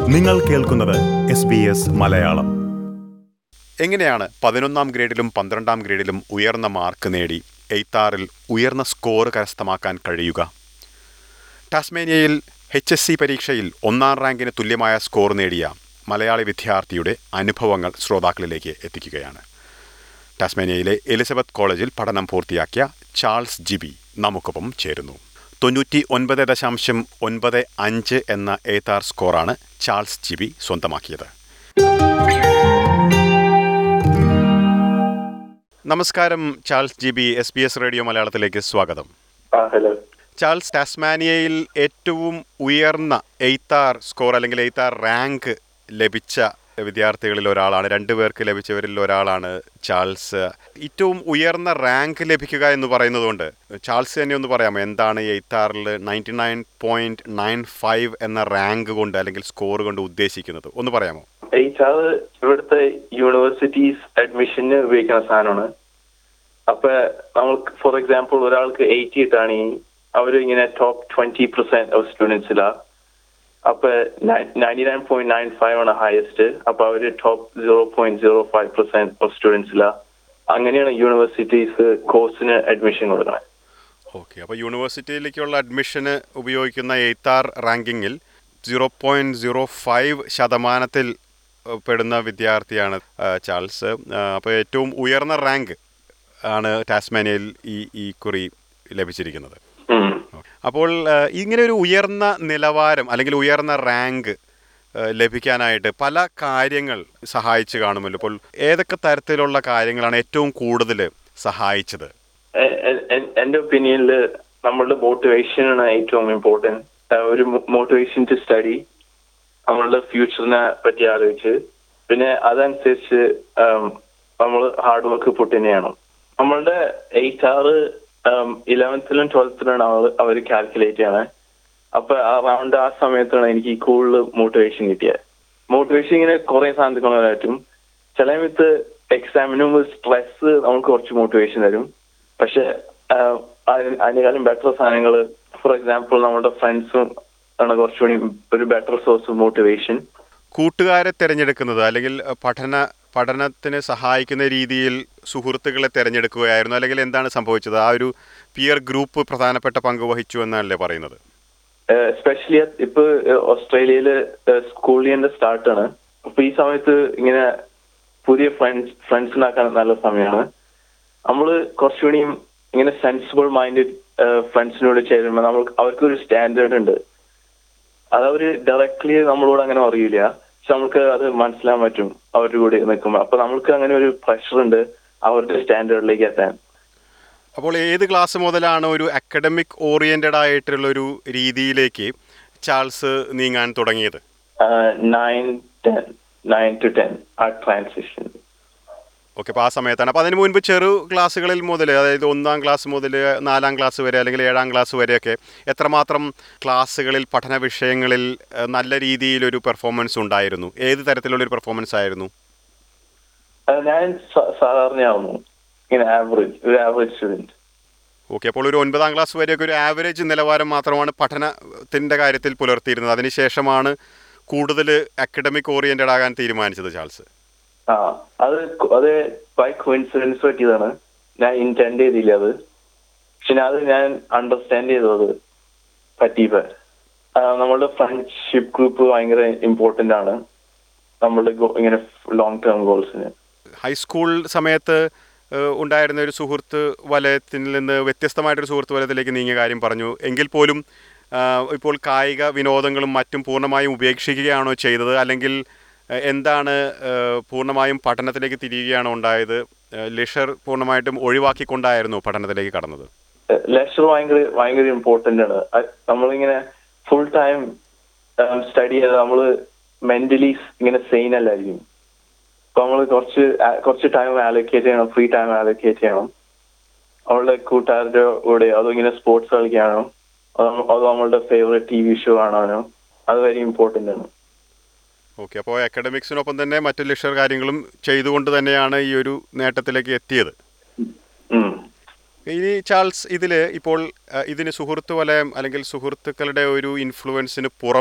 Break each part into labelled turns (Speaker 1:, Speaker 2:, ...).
Speaker 1: നിങ്ങൾ കേൾക്കുന്നത് S B S Malayalam
Speaker 2: എങ്ങനെയാണ് പതിനൊന്നാം ഗ്രേഡിലും പന്ത്രണ്ടാം ഗ്രേഡിലും ഉയർന്ന മാർക്ക് നേടി എയ്ത്താറിൽ ഉയർന്ന സ്കോർ കരസ്ഥമാക്കാൻ കഴിയുക ടാസ്മേനിയയിൽ എച്ച് എസ് സി പരീക്ഷയിൽ ഒന്നാം റാങ്കിന് തുല്യമായ സ്കോർ നേടിയ മലയാളി വിദ്യാർത്ഥിയുടെ അനുഭവങ്ങൾ ശ്രോതാക്കളിലേക്ക് എത്തിക്കുകയാണ് ടാസ്മേനിയയിലെ എലിസബത്ത് കോളേജിൽ പഠനം പൂർത്തിയാക്കിയ ചാൾസ് ജിബി നമുക്കൊപ്പം ചേരുന്നു തൊണ്ണൂറ്റി ഒൻപത് ദശാംശം ഒൻപത് അഞ്ച് എന്ന എയ്ത്താർ സ്കോറാണ് ചാൾസ് ജിബി സ്വന്തമാക്കിയത് നമസ്കാരം Charles G B S B S radio മലയാളത്തിലേക്ക് സ്വാഗതം
Speaker 3: ആ ഹലോ
Speaker 2: ചാൾസ് ടാസ്മാനിയയിൽ ഏറ്റവും ഉയർന്ന എയ്ത്താർ സ്കോർ അല്ലെങ്കിൽ എയ്ത്താർ റാങ്ക് ലഭിച്ച വിദ്യാർത്ഥികളിൽ ഒരാളാണ് രണ്ടു പേർക്ക് ലഭിച്ചവരിൽ ഒരാളാണ് ചാൾസ് ഏറ്റവും ഉയർന്ന റാങ്ക് ലഭിക്കുക എന്ന് പറയുന്നതുകൊണ്ട് ചാൾസ് തന്നെ ഒന്ന് പറയാമോ എന്താണ് എയ്ത്താറിൽ ninety nine point nine five എന്ന റാങ്ക് കൊണ്ട് അല്ലെങ്കിൽ സ്കോർ കൊണ്ട് ഉദ്ദേശിക്കുന്നത് ഒന്ന് പറയാമോ
Speaker 3: എച്ച് ആർ ഇവിടുത്തെ യൂണിവേഴ്സിറ്റീസ് അഡ്മിഷന് ഉപയോഗിക്കുന്ന സാധനമാണ് അപ്പൊ നമ്മൾക്ക് ഫോർ എക്സാമ്പിൾ ഒരാൾക്ക് എയ്റ്റി കിട്ടുകയാണെങ്കിൽ അവർ ഇങ്ങനെ ടോപ്പ് ട്വന്റി പെർസെന്റ് ഓഫ് സ്റ്റുഡൻസിലാ അപ്പൊ ninety nine point nine five ആണ് ഹയസ്റ്റ് അപ്പൊ അവര് top zero point zero five percent of സ്റ്റുഡൻസിലാ അങ്ങനെയാണ് യൂണിവേഴ്സിറ്റീസ് കോഴ്സിന് അഡ്മിഷൻ കൊടുക്കുന്നത്
Speaker 2: ഓക്കെ അപ്പോൾ യൂണിവേഴ്സിറ്റിയിലേക്കുള്ള അഡ്മിഷന് ഉപയോഗിക്കുന്ന എയ്ത്താർ റാങ്കിങ്ങിൽ സീറോ പോയിൻറ്റ് സീറോ ഫൈവ് ശതമാനത്തിൽ ഏഹ്, പെടുന്ന വിദ്യാർത്ഥിയാണ് ഏഹ്, ചാൾസ് അപ്പോൾ ഏറ്റവും ഉയർന്ന റാങ്ക് ആണ് ടാസ്മാനിയയിൽ ഈ ഈ കുറി ലഭിച്ചിരിക്കുന്നത്
Speaker 3: ഉം.
Speaker 2: അപ്പോൾ ഏഹ്, ഇങ്ങനെ ഒരു ഉയർന്ന നിലവാരം അല്ലെങ്കിൽ ഉയർന്ന റാങ്ക് ഏഹ്, ലഭിക്കാനായിട്ട് പല കാര്യങ്ങൾ സഹായിച്ചു കാണുമല്ലോ അപ്പോൾ ഏതൊക്കെ തരത്തിലുള്ള കാര്യങ്ങളാണ് ഏറ്റവും കൂടുതൽ സഹായിച്ചത്
Speaker 3: എ- എ- എ- എന്റെ ഒപ്പീനിയനിൽ നമ്മളുടെ മോട്ടിവേഷൻ ആണ് ഏറ്റവും ഇമ്പോർട്ടൻറ്റ് ഒരു മോട്ടിവേഷൻ ടു സ്റ്റഡി നമ്മളുടെ ഫ്യൂച്ചറിനെ പറ്റി ആലോചിച്ച് പിന്നെ അതനുസരിച്ച് നമ്മൾ ഹാർഡ് വർക്ക് പുട്ട് ചെയ്യണം നമ്മളുടെ എയ്റ്റ് ആറ് ഇലവൻത്തിലും ട്വൽത്തിലാണ് അവർ അവർ കാൽക്കുലേറ്റ് ചെയ്യണേ അപ്പൊ അറൗണ്ട് ആ സമയത്താണ് എനിക്ക് കൂടുതൽ മോട്ടിവേഷൻ കിട്ടിയത് മോട്ടിവേഷൻ ഇങ്ങനെ കുറെ സാധനങ്ങൾ പറ്റും ചില സമയത്ത് എക്സാമിന് മുമ്പ് സ്ട്രെസ് നമുക്ക് കുറച്ച് മോട്ടിവേഷൻ തരും പക്ഷെ ആഹ്, അതിന് അതിനേക്കാളും ബെറ്റർ സാധനങ്ങൾ ഫോർ എക്സാമ്പിൾ നമ്മുടെ ഫ്രണ്ട്സും ആണ് കുറച്ചുകൂടി ഒരു ബെറ്റർ സോഴ്സ് ഓഫ് മോട്ടിവേഷൻ
Speaker 2: കൂട്ടുകാരെ തിരഞ്ഞെടുക്കുന്നത് അല്ലെങ്കിൽ അഹ്, പഠന പഠനത്തിന് സഹായിക്കുന്ന രീതിയിൽ സുഹൃത്തുക്കളെ തിരഞ്ഞെടുക്കുകയായിരുന്നു അല്ലെങ്കിൽ എന്താണ് സംഭവിച്ചത് ആ ഒരു പിയർ ഗ്രൂപ്പ് പ്രധാനപ്പെട്ട പങ്ക് വഹിച്ചു എന്നല്ലേ പറയുന്നത്
Speaker 3: എസ്പെഷ്യലി ഇപ്പൊ ഓസ്ട്രേലിയയില് സ്കൂൾ ഇയറിന്റെ സ്റ്റാർട്ടാണ് അപ്പൊ ഈ സമയത്ത് ഇങ്ങനെ പുതിയ ഫ്രണ്ട്സ് ഫ്രണ്ട്സ് ഉണ്ടാക്കാൻ നല്ല സമയമാണ് നമ്മള് കുറച്ചുകൂടിയും ഇങ്ങനെ സെൻസിബിൾ മൈൻഡഡ് ഫ്രണ്ട്സിനോട് ചേരുമ്പോൾ നമ്മൾക്ക് അവർക്ക് ഒരു സ്റ്റാൻഡേർഡ് ഉണ്ട് അത് അവര് ഡയറക്ട്ലി നമ്മളോട് അങ്ങനെ അറിയില്ല പക്ഷെ നമുക്ക് അത് മനസ്സിലാൻ പറ്റും അവരുടെ കൂടെ നിൽക്കുമ്പോൾ അപ്പൊ നമ്മൾക്ക് അങ്ങനെ ഒരു പ്രഷർ ഉണ്ട് അവരുടെ സ്റ്റാൻഡേർഡിലേക്ക് എത്താൻ
Speaker 2: അപ്പോൾ ഏത് ക്ലാസ് മുതലാണ് ഒരു അക്കഡമിക് ഓറിയന്റഡ് ആയിട്ടുള്ള ഒരു രീതിയിലേക്ക് ചാൾസ് നീങ്ങാൻ തുടങ്ങിയത്
Speaker 3: nine ten nine to ten ആ ട്രാൻസിഷൻ
Speaker 2: ഓക്കെ അപ്പോൾ ആ സമയത്താണ് അപ്പോൾ അതിന് മുൻപ് ചെറു ക്ലാസ്സുകളിൽ മുതൽ അതായത് ഒന്നാം ക്ലാസ് മുതൽ നാലാം ക്ലാസ് വരെ അല്ലെങ്കിൽ ഏഴാം ക്ലാസ് വരെയൊക്കെ എത്രമാത്രം ക്ലാസ്സുകളിൽ പഠന വിഷയങ്ങളിൽ ഏഹ്, നല്ല രീതിയിലൊരു പെർഫോമൻസ് ഉണ്ടായിരുന്നു ഏത് തരത്തിലുള്ളൊരു പെർഫോമൻസ് ആയിരുന്നു
Speaker 3: അത് ഞാൻ സ- സാധാരണയാവുന്നു ഇങ്ങനെ ആവറേജ് ഒരു ആവറേജ് സ്റ്റുഡന്റ്
Speaker 2: ഓക്കെ അപ്പോൾ ഒരു ഒൻപതാം ക്ലാസ് വരെയൊക്കെ ഒരു ആവറേജ് നിലവാരം മാത്രമാണ് പഠനത്തിൻ്റെ കാര്യത്തിൽ പുലർത്തിയിരുന്നത് അതിനുശേഷമാണ് കൂടുതൽ അക്കഡമിക് ഓറിയന്റഡ് ആകാൻ തീരുമാനിച്ചത് ചാൾസ്
Speaker 3: ആ അത് കൊ- അത് ബൈ കോയിൻസിഡൻസ് പറ്റിയതാണ് ഞാൻ ഇന്റൻഡ് ചെയ്തില്ല അത് പക്ഷെ ഞാൻ അത് ഞാൻ അണ്ടർസ്റ്റാൻഡ് ചെയ്തത് പറ്റിയപ്പോ ആ, നമ്മളുടെ ഫ്രണ്ട്ഷിപ്പ് ഗ്രൂപ്പ് ഭയങ്കര ഇമ്പോർട്ടന്റ് ആണ് നമ്മളുടെ ഗോ- ഇങ്ങനെ ലോങ് ടേം ഗോൾസിന്
Speaker 2: ഹൈസ്കൂൾ സമയത്ത് ഏഹ്, ഉണ്ടായിരുന്ന ഒരു സുഹൃത്ത് വലയത്തിൽ നിന്ന് വ്യത്യസ്തമായിട്ടൊരു സുഹൃത്ത് വലയത്തിലേക്ക് നീങ്ങിയ കാര്യം പറഞ്ഞു എങ്കിൽ പോലും ആഹ്, ഇപ്പോൾ കായിക വിനോദങ്ങളും മറ്റും പൂർണ്ണമായും ഉപേക്ഷിക്കുകയാണോ ചെയ്തത് അല്ലെങ്കിൽ ഏഹ്, എന്താണ് ഏഹ്, പൂർണ്ണമായും പഠനത്തിലേക്ക് തിരിയുകയാണോ ഉണ്ടായത് ഏഹ്, ലിഷർ പൂർണ്ണമായിട്ടും ഒഴിവാക്കിക്കൊണ്ടായിരുന്നു പഠനത്തിലേക്ക് കടന്നത്
Speaker 3: ലെക്ചർ ഭയങ്കര ഭയങ്കര ഇമ്പോർട്ടന്റ് ആണ് അത് നമ്മളിങ്ങനെ ഫുൾ ടൈം സ്റ്റഡി ചെയ്ത് നമ്മള് മെന്റലി ഇങ്ങനെ സെയിൻ അല്ലായിരിക്കും അപ്പൊ നമ്മൾ കുറച്ച് ആ- കുറച്ച് ടൈം ആലോക്കേറ്റ് ചെയ്യണം ഫ്രീ ടൈം ആലോക്കേറ്റ് ചെയ്യണം അവളുടെ കൂട്ടുകാരുടെ കൂടെ അതോ ഇങ്ങനെ സ്പോർട്സ് കളിക്കാനോ അതോ അതോ നമ്മളുടെ ഫേവറേറ്റ് ടി വി ഷോ കാണാനോ അത് വെരി ഇമ്പോർട്ടന്റ് ആണ്
Speaker 2: ഓക്കെ അപ്പോൾ അക്കാഡമിക്സിനൊപ്പം തന്നെ മറ്റു ലിഷർ കാര്യങ്ങളും ചെയ്തുകൊണ്ട് തന്നെയാണ് ഈ ഒരു നേട്ടത്തിലേക്ക് എത്തിയത്
Speaker 3: ഉം.
Speaker 2: ഇനി ചാൾസ് ഇതിൽ ഇപ്പോൾ അഹ്, ഇതിന് സുഹൃത്ത് വലയം അല്ലെങ്കിൽ സുഹൃത്തുക്കളുടെ ഒരു ഇൻഫ്ലുവൻസിന് പുറമെ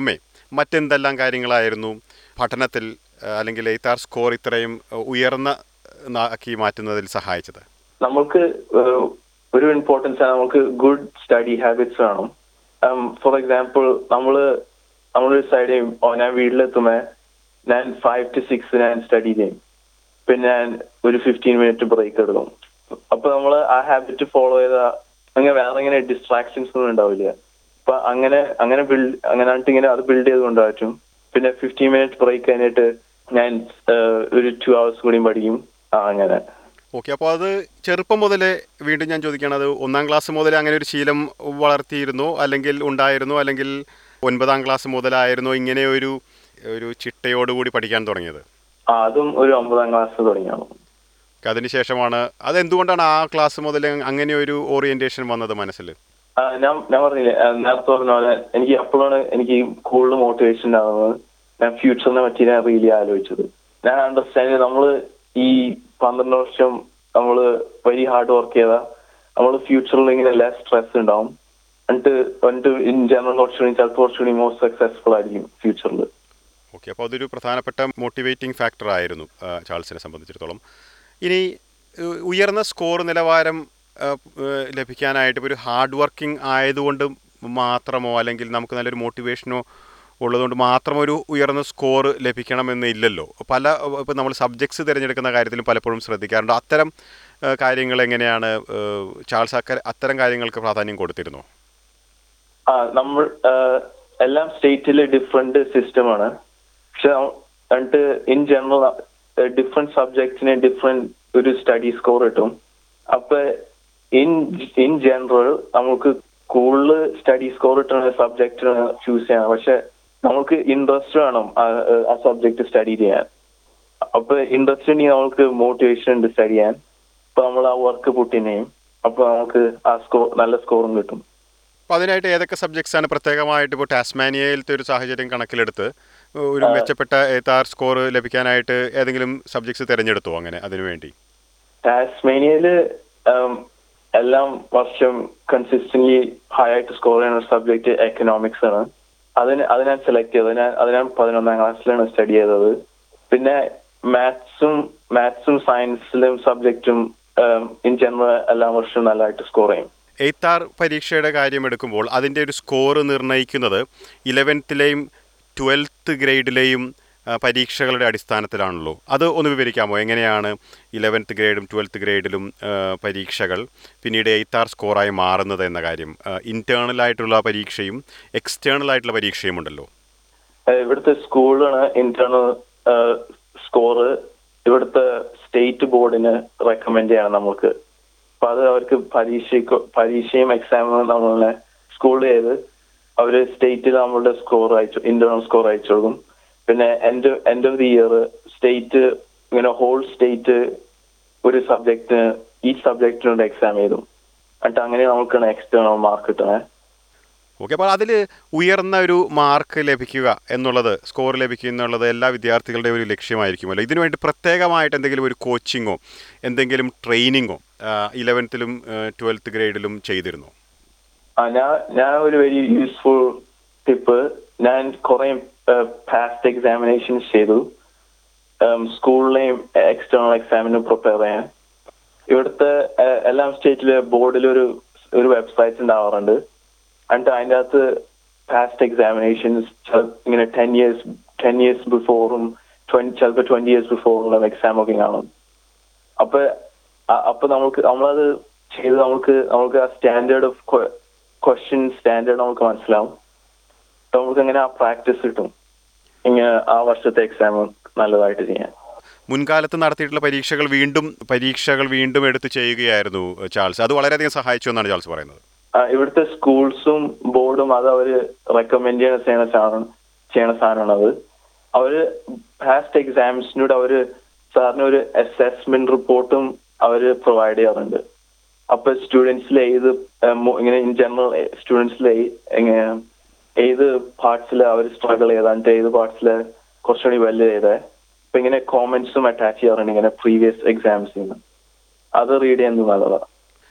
Speaker 2: മറ്റെന്തെല്ലാം കാര്യങ്ങളായിരുന്നു പഠനത്തിൽ ആ, അല്ലെങ്കിൽ എയ്ത്താർ സ്കോർ ഇത്രയും ആ, ഉയർന്ന ന- ആക്കി മാറ്റുന്നതിൽ സഹായിച്ചത്
Speaker 3: നമുക്ക് ഏഹ്, ഒരു ഇമ്പോർട്ടൻസ് ആണ് നമുക്ക് ഗുഡ് സ്റ്റഡി ഹാബിറ്റ്സ് വേണം ഫോർ എക്സാമ്പിൾ നമ്മള് നമ്മളൊരു സൈഡ് ചെയ്യും ഓ ഞാൻ വീട്ടിലെത്തുമ്പോ ഞാൻ ഫൈവ് ടു സിക്സ് ഞാൻ സ്റ്റഡി ചെയ്യും പിന്നെ ഞാൻ ഒരു ഫിഫ്റ്റീൻ മിനിറ്റ് ബ്രേക്ക് എടുക്കും അപ്പൊ നമ്മൾ ആ ഹാബിറ്റ് ഫോളോ ചെയ്ത അങ്ങനെ വേറെ ഇങ്ങനെ ഡിസ്ട്രാക്ഷൻസ് ഒന്നും ഉണ്ടാവില്ല അപ്പൊ അങ്ങനെ അങ്ങനെ ബിൽഡ് അങ്ങനെ ആയിട്ട് ഇങ്ങനെ അത് ബിൽഡ് ചെയ്ത് കൊണ്ടുപോകാൻ പറ്റും പിന്നെ ഫിഫ്റ്റീൻ മിനിറ്റ് ബ്രേക്ക് കഴിഞ്ഞിട്ട് ഞാൻ ഏഹ്, ഒരു ടു അവേഴ്സ് കൂടിയും പഠിക്കും ആ അങ്ങനെ
Speaker 2: ഓക്കെ അപ്പോൾ അത് ചെറുപ്പം മുതലേ വീണ്ടും ഞാൻ ചോദിക്കുകയാണ് അത് ഒന്നാം ക്ലാസ് മുതൽ അങ്ങനെ ഒരു ശീലം വളർത്തിയിരുന്നോ അല്ലെങ്കിൽ ഉണ്ടായിരുന്നോ അല്ലെങ്കിൽ ഒൻപതാം ക്ലാസ് മുതലായിരുന്നോ ഇങ്ങനെ ഒരു ഒരു ചിട്ടയോടുകൂടി പഠിക്കാൻ തുടങ്ങിയത്
Speaker 3: ആ അതും ഒരു ഒമ്പതാം ക്ലാസ് തുടങ്ങിയാണ്
Speaker 2: അതിനുശേഷമാണ് അതെന്തുകൊണ്ടാണ് ആ ക്ലാസ് മുതൽ അങ്ങനെ ഒരു ഓറിയന്റേഷൻ വന്നത് മനസ്സിൽ
Speaker 3: ആ, ഞാൻ ഞാൻ പറഞ്ഞില്ലേ ആ, നേരത്തെ പറഞ്ഞ പോലെ എനിക്ക് അപ്പോഴാണ് എനിക്ക് കൂടുതൽ മോട്ടിവേഷൻ ഉണ്ടാകുന്നത് ഞാൻ ഫ്യൂച്ചറിനെ പറ്റി ഞാൻ റിയലി ആലോചിച്ചത് ഞാൻ അണ്ടർസ്റ്റാൻഡ് നമ്മള് ഈ പന്ത്രണ്ട് വർഷം നമ്മള് വെരി ഹാർഡ് വർക്ക് ചെയ്താ നമ്മള് ഫ്യൂച്ചറിൽ ഇങ്ങനെ ലെസ് സ്ട്രെസ് ഉണ്ടാവും എന്നിട്ട് എന്നിട്ട് ഇൻ ജനറൽ കുറച്ചുകൂടി ചിലപ്പോൾ കുറച്ചുകൂടി മോർ സക്സസ്ഫുൾ ആയിരിക്കും ഫ്യൂച്ചറിൽ
Speaker 2: ഓക്കെ അപ്പോൾ അതൊരു പ്രധാനപ്പെട്ട മോട്ടിവേറ്റിംഗ് ഫാക്ടർ ആയിരുന്നു ആ, ചാൾസിനെ സംബന്ധിച്ചിടത്തോളം ഇനി ഉ- ഉയർന്ന സ്കോർ നിലവാരം ആ, ഏഹ്, ലഭിക്കാനായിട്ട് ഇപ്പോൾ ഒരു ഹാർഡ് വർക്കിംഗ് ആയതുകൊണ്ട് മാത്രമോ അല്ലെങ്കിൽ നമുക്ക് നല്ലൊരു മോട്ടിവേഷനോ ഉള്ളതുകൊണ്ട് മാത്രം ഒരു ഉയർന്ന സ്കോർ ലഭിക്കണമെന്ന് ഇല്ലല്ലോ പല ഇപ്പോൾ നമ്മൾ സബ്ജക്ട്സ് തിരഞ്ഞെടുക്കുന്ന കാര്യത്തിലും പലപ്പോഴും ശ്രദ്ധിക്കാറുണ്ട് അത്തരം ആ, കാര്യങ്ങൾ എങ്ങനെയാണ് ഏഹ്, ചാൾസ് അക്ക അത്തരം കാര്യങ്ങൾക്ക് പ്രാധാന്യം കൊടുത്തിരുന്നോ
Speaker 3: ആ നമ്മൾ ആ, എല്ലാം സ്റ്റേറ്റിൽ ഡിഫറെന്റ് സിസ്റ്റമാണ് പക്ഷെ ന- എന്നിട്ട് ഇൻ ജനറൽ ഡിഫറെന്റ് സബ്ജക്റ്റിന് ഡിഫറെന്റ് ഒരു സ്റ്റഡി സ്കോർ കിട്ടും അപ്പൊ ഇൻ ഇൻ ജനറൽ നമുക്ക് കൂടുതൽ സ്റ്റഡി സ്കോർ കിട്ടുന്ന സബ്ജക്റ്റിന് ചൂസ് ചെയ്യണം പക്ഷെ നമുക്ക് ഇൻട്രസ്റ്റ് വേണം ആ- ആ സബ്ജക്ട് സ്റ്റഡി ചെയ്യാൻ അപ്പൊ ഇൻട്രസ്റ്റ് ഉണ്ടെങ്കിൽ നമുക്ക് മോട്ടിവേഷൻ ഉണ്ട് സ്റ്റഡി ചെയ്യാൻ അപ്പൊ നമ്മൾ ആ വർക്ക് പുട്ടിനെയും അപ്പൊ നമുക്ക് ആ സ്കോർ നല്ല സ്കോറും കിട്ടും
Speaker 2: അപ്പോൾ അതിനായിട്ട് ഏതൊക്കെ സബ്ജക്ട്സ് ആണ് പ്രത്യേകമായിട്ട് ഇപ്പോൾ ടാസ്മാനിയയിലത്തെ ഒരു സാഹചര്യം കണക്കിലെടുത്ത് ഒരു മെച്ചപ്പെട്ട ഏതാർ സ്കോർ ലഭിക്കാനായിട്ട് ഏതെങ്കിലും സബ്ജക്ട്സ് തിരഞ്ഞെടുത്തോ അങ്ങനെ അതിനുവേണ്ടി
Speaker 3: ടാസ്മേനിയയില് ഉം, എല്ലാം വർഷം കൺസിസ്റ്റന്റ്ലി ഹൈ ആയിട്ട് സ്കോർ ചെയ്യുന്ന സബ്ജക്ട് എക്കണോമിക്സ് ആണ് അതിന് അത് ഞാൻ സെലക്ട് ചെയ്തത് ഞാൻ അത് ഞാൻ പതിനൊന്നാം ക്ലാസ്സിലാണ് സ്റ്റഡി ചെയ്തത് പിന്നെ മാത്സും മാത്സും സയൻസിലും സബ്ജക്റ്റും ഇൻ ജനറൽ എല്ലാ വർഷവും നല്ലതായിട്ട് സ്കോർ ചെയ്യും
Speaker 2: എയ്ത്താർ പരീക്ഷയുടെ കാര്യം എടുക്കുമ്പോൾ അതിൻ്റെ ഒരു സ്കോർ നിർണ്ണയിക്കുന്നത് ഇലവൻത്തിലെയും ട്വൽത്ത് ഗ്രേഡിലെയും ആ, പരീക്ഷകളുടെ അടിസ്ഥാനത്തിലാണല്ലോ അത് ഒന്ന് വിവരിക്കാമോ എങ്ങനെയാണ് ഇലവൻത്ത് ഗ്രേഡും ട്വൽത്ത് ഗ്രേഡിലും ആ, പരീക്ഷകൾ പിന്നീട് എയ്ത്താർ സ്കോറായി മാറുന്നത് എന്ന കാര്യം ഇൻറ്റേർണൽ ആയിട്ടുള്ള പരീക്ഷയും എക്സ്റ്റേണൽ ആയിട്ടുള്ള പരീക്ഷയും ഉണ്ടല്ലോ
Speaker 3: ഏഹ് ഇവിടുത്തെ സ്കൂളാണ് ഇന്റേണൽ സ്കോർ ഇവിടുത്തെ സ്റ്റേറ്റ് ബോർഡിന് റെക്കമെൻഡ് ചെയ്യണം നമുക്ക് അപ്പൊ അത് അവർക്ക് പരീക്ഷയ്ക്ക് പരീക്ഷയും എക്സാമും നമ്മളെ സ്കൂൾ ചെയ്ത് അവര് സ്റ്റേറ്റിൽ നമ്മളുടെ സ്കോർ അയച്ചു ഇന്റേണൽ സ്കോർ അയച്ചു കൊടുക്കും പിന്നെ end end of the year state ഇങ്ങനെ ഹോൾ സ്റ്റേറ്റ് ഒരു സബ്ജക്റ്റിന് ഈ സബ്ജക്റ്റിനുള്ള എക്സാം ചെയ്തു എന്നിട്ട് അങ്ങനെ നമുക്കാണ് എക്സ്റ്റേണൽ മാർക്ക് കിട്ടണേ
Speaker 2: ഓക്കെ അപ്പോൾ അതിൽ ഉയർന്ന ഒരു മാർക്ക് ലഭിക്കുക എന്നുള്ളത് സ്കോർ ലഭിക്കുക എന്നുള്ളത് എല്ലാ വിദ്യാർത്ഥികളുടെയും ഒരു ലക്ഷ്യമായിരിക്കുമല്ലോ ഇതിനുവേണ്ടി പ്രത്യേകമായിട്ട് എന്തെങ്കിലും ഒരു കോച്ചിങ്ങോ എന്തെങ്കിലും ട്രെയിനിങ്ങോ ഇലവൻത്തിലും ട്വൽത്ത് ഗ്രേഡിലും ചെയ്തിരുന്നോ
Speaker 3: ആ ഞാൻ ഞാൻ ഒരു വെരി യൂസ്ഫുൾ ടിപ്പ് ഞാൻ കുറെ പാസ്റ്റ് എക്സാമിനേഷൻസ് ചെയ്തു സ്കൂളിലെയും എക്സ്റ്റേണൽ എക്സാമിനും പ്രിപ്പയർ ചെയ്യാൻ ഇവിടുത്തെ ഏഹ്, എല്ലാ സ്റ്റേറ്റിലെ ബോർഡിൽ ഒരു ഒരു വെബ്സൈറ്റ് ഉണ്ടാവാറുണ്ട് എന്നിട്ട് അതിൻ്റെ അകത്ത് പാസ്റ്റ് എക്സാമിനേഷൻസ് ഇങ്ങനെ ടെൻ ഇയേഴ്സ് ടെൻ ഇയേഴ്സ് ബിഫോറും ട്വന്റി ചിലപ്പോൾ ട്വന്റി ഇയേഴ്സ് ബിഫോറുള്ള എക്സാം ഒക്കെ കാണും അപ്പൊ അ- അപ്പൊ നമുക്ക് നമ്മളത് ചെയ്ത് നമുക്ക് നമുക്ക് ആ സ്റ്റാൻഡേർഡ് ഓഫ് ക്വസ്റ്റ്യൻ സ്റ്റാൻഡേർഡ് നമുക്ക് മനസ്സിലാവും അപ്പൊ നമുക്ക് അങ്ങനെ ആ പ്രാക്ടീസ് കിട്ടും ഇങ്ങനെ ആ വർഷത്തെ എക്സാം നല്ലതായിട്ട് ചെയ്യാൻ
Speaker 2: മുൻകാലത്ത് നടത്തിയിട്ടുള്ള പരീക്ഷകൾ വീണ്ടും പരീക്ഷകൾ വീണ്ടും എടുത്ത് ചെയ്യുകയായിരുന്നു ചാൾസ് അത് വളരെയധികം സഹായിച്ചു എന്നാണ് ചാൾസ് പറയുന്നത്
Speaker 3: ആ, ഇവിടുത്തെ സ്കൂൾസും ബോർഡും അത് അവര് റെക്കമെൻഡ് ചെയ്യണ ചെയ്യണ സാധനം ചെയ്യണ സാധനമാണ് അത് അവര് പാസ്റ്റ് എക്സാംസിനോട് അവര് സാറിന് ഒരു അസസ്മെന്റ് റിപ്പോർട്ടും അവര് പ്രൊവൈഡ് ചെയ്യാറുണ്ട് അപ്പൊ സ്റ്റുഡൻസിൽ ഏത് ഏ, മോ- ഇങ്ങനെ ഇൻ ജനറൽ സ്റ്റുഡൻസിൽ എങ്ങനെ ഏത് പാർട്സിൽ അവർ സ്ട്രഗിൾ ചെയ്താണ്ട് ഏത് പാർട്സിൽ കുറച്ചുകൂടി വെല് ചെയ്തേ അപ്പൊ ഇങ്ങനെ കോമന്റ്സും അറ്റാച്ച് ചെയ്യാറുണ്ട് ഇങ്ങനെ പ്രീവിയസ് എക്സാംസിൽ നിന്ന് അത് റീഡ് ചെയ്യുന്നത് നല്ലതാണ്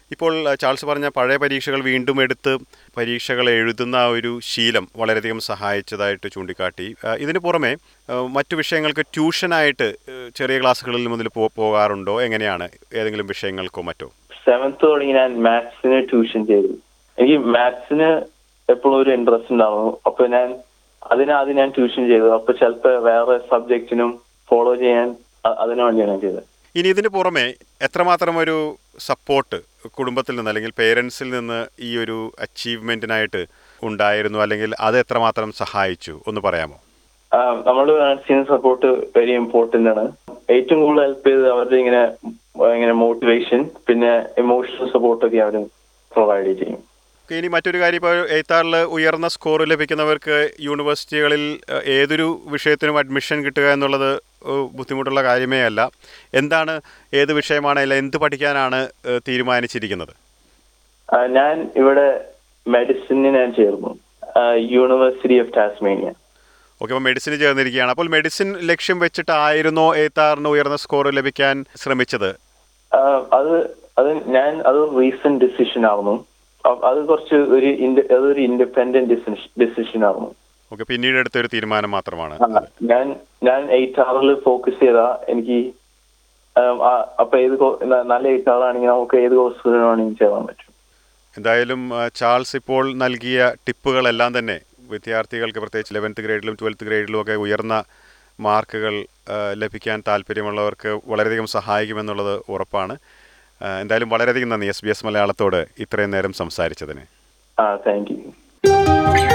Speaker 2: ഇപ്പോൾ ആ, ചാൾസ് പറഞ്ഞ പഴയ പരീക്ഷകൾ വീണ്ടും എടുത്ത് പരീക്ഷകൾ എഴുതുന്ന ആ ഒരു ശീലം വളരെയധികം സഹായിച്ചതായിട്ട് ചൂണ്ടിക്കാട്ടി ആ, ഇതിന് പുറമെ ആ, മറ്റു വിഷയങ്ങൾക്ക് ട്യൂഷനായിട്ട് ആ, ചെറിയ ക്ലാസ്സുകളിൽ മുതൽ പോ പോകാറുണ്ടോ എങ്ങനെയാണ് ഏതെങ്കിലും വിഷയങ്ങൾക്കോ മറ്റോ
Speaker 3: സെവൻത്ത് തുടങ്ങി ഞാൻ മാത്സിന് ട്യൂഷൻ ചെയ്തു എനിക്ക് മാത്സിന് എപ്പോഴും ഒരു ഇൻട്രസ്റ്റ് ഉണ്ടായിരുന്നു അപ്പൊ ഞാൻ അതിന് ആദ്യം ഞാൻ ട്യൂഷൻ ചെയ്തു അപ്പൊ ചിലപ്പോ വേറെ സബ്ജക്റ്റിനും ഫോളോ ചെയ്യാൻ അ- അതിനു വേണ്ടിയാണ് ഞാൻ ചെയ്തത്
Speaker 2: ഇനി ഇതിന് പുറമെ എത്രമാത്രം ഒരു സപ്പോർട്ട് കുടുംബത്തിൽ നിന്ന് അല്ലെങ്കിൽ പേരൻസിൽ നിന്ന് ഈ ഒരു അച്ചീവ്മെൻറ്റിനായിട്ട് ഉണ്ടായിരുന്നു അല്ലെങ്കിൽ അത് എത്രമാത്രം സഹായിച്ചു ഒന്ന് പറയാമോ
Speaker 3: നമ്മൾ മാത്സിന് സപ്പോർട്ട് വെരി ഇമ്പോർട്ടന്റ് ആണ് ഏറ്റവും കൂടുതൽ ഹെൽപ്പ് ചെയ്തത് അവരുടെ ഇങ്ങനെ ഇങ്ങനെ മോട്ടിവേഷൻ പിന്നെ ഇമോഷണൽ സപ്പോർട്ടൊക്കെ അവർ പ്രൊവൈഡ് ചെയ്യും
Speaker 2: ഇനി മറ്റൊരു കാര്യം ഇപ്പോൾ എയ്ത്താറിൽ ഉയർന്ന സ്കോർ ലഭിക്കുന്നവർക്ക് യൂണിവേഴ്സിറ്റികളിൽ ഏഹ്, ഏതൊരു വിഷയത്തിനും അഡ്മിഷൻ കിട്ടുക എന്നുള്ളത് ഏഹ്, ബുദ്ധിമുട്ടുള്ള കാര്യമേ അല്ല എന്താണ് ഏത് വിഷയമാണ് അല്ല എന്ത് പഠിക്കാനാണ് ഏഹ്, തീരുമാനിച്ചിരിക്കുന്നത്
Speaker 3: ആ, ഞാൻ ഇവിടെ മെഡിസിന് ഞാൻ ചേർന്നു യൂണിവേഴ്സിറ്റി ഓഫ് ടാസ്മേനിയ
Speaker 2: ഓക്കെ അപ്പോൾ മെഡിസിന് ചേർന്നിരിക്കുകയാണ് അപ്പോൾ മെഡിസിൻ ലക്ഷ്യം വെച്ചിട്ടായിരുന്നോ എയ്ത്താറിന് ഉയർന്ന സ്കോർ ലഭിക്കാൻ ശ്രമിച്ചത്
Speaker 3: ആ, അത് അത് ഞാൻ അത് റീസെന്റ് ഡിസിഷൻ ആയിരുന്നു അ- അത് കുറച്ച് ഒരു ഇൻഡ- അതൊരു ഇൻഡിപെൻഡന്റ് ഡിസിഷൻ ആയിരുന്നു
Speaker 2: ഓക്കെ പിന്നീട് എടുത്ത ഒരു തീരുമാനം മാത്രമാണ്
Speaker 3: ആ, ഞാൻ ഞാൻ എയ്റ്റ് അവറിൽ ഫോക്കസ് ചെയ്താ എനിക്ക് ഉം, ആ, അപ്പൊ ഏത് കോ- ന- നല്ല എയ്റ്റ് അവർ ആണെങ്കിൽ നമുക്ക് ഏത് കോഴ്സ് വേണമെങ്കിൽ ചേരാൻ പറ്റും
Speaker 2: എന്തായാലും ആ, ചാൾസ് ഇപ്പോൾ നൽകിയ ടിപ്പുകളെല്ലാം തന്നെ വിദ്യാർത്ഥികൾക്ക് പ്രത്യേകിച്ച് ലെവൻത്ത് ഗ്രേഡിലും ട്വൽത്ത് ഗ്രേഡിലും ഒക്കെ ഉയർന്ന മാർക്കുകൾ ആ, ലഭിക്കാൻ താല്പര്യമുള്ളവർക്ക് വളരെയധികം സഹായിക്കുമെന്നുള്ളത് ഉറപ്പാണ് ആ, എന്തായാലും വളരെയധികം നന്ദി എസ് ബി എസ് മലയാളത്തോട് ഇത്രയും നേരം സംസാരിച്ചതിന്
Speaker 3: ആ താങ്ക് യു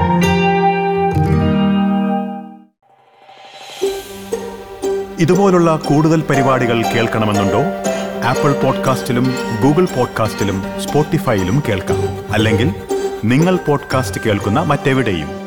Speaker 1: ഇതുപോലുള്ള കൂടുതൽ പരിപാടികൾ കേൾക്കണമെന്നുണ്ടോ ആപ്പിൾ പോഡ്കാസ്റ്റിലും ഗൂഗിൾ പോഡ്കാസ്റ്റിലും സ്പോട്ടിഫൈയിലും കേൾക്കാം അല്ലെങ്കിൽ നിങ്ങൾ പോഡ്കാസ്റ്റ് കേൾക്കുന്ന മറ്റെവിടെയും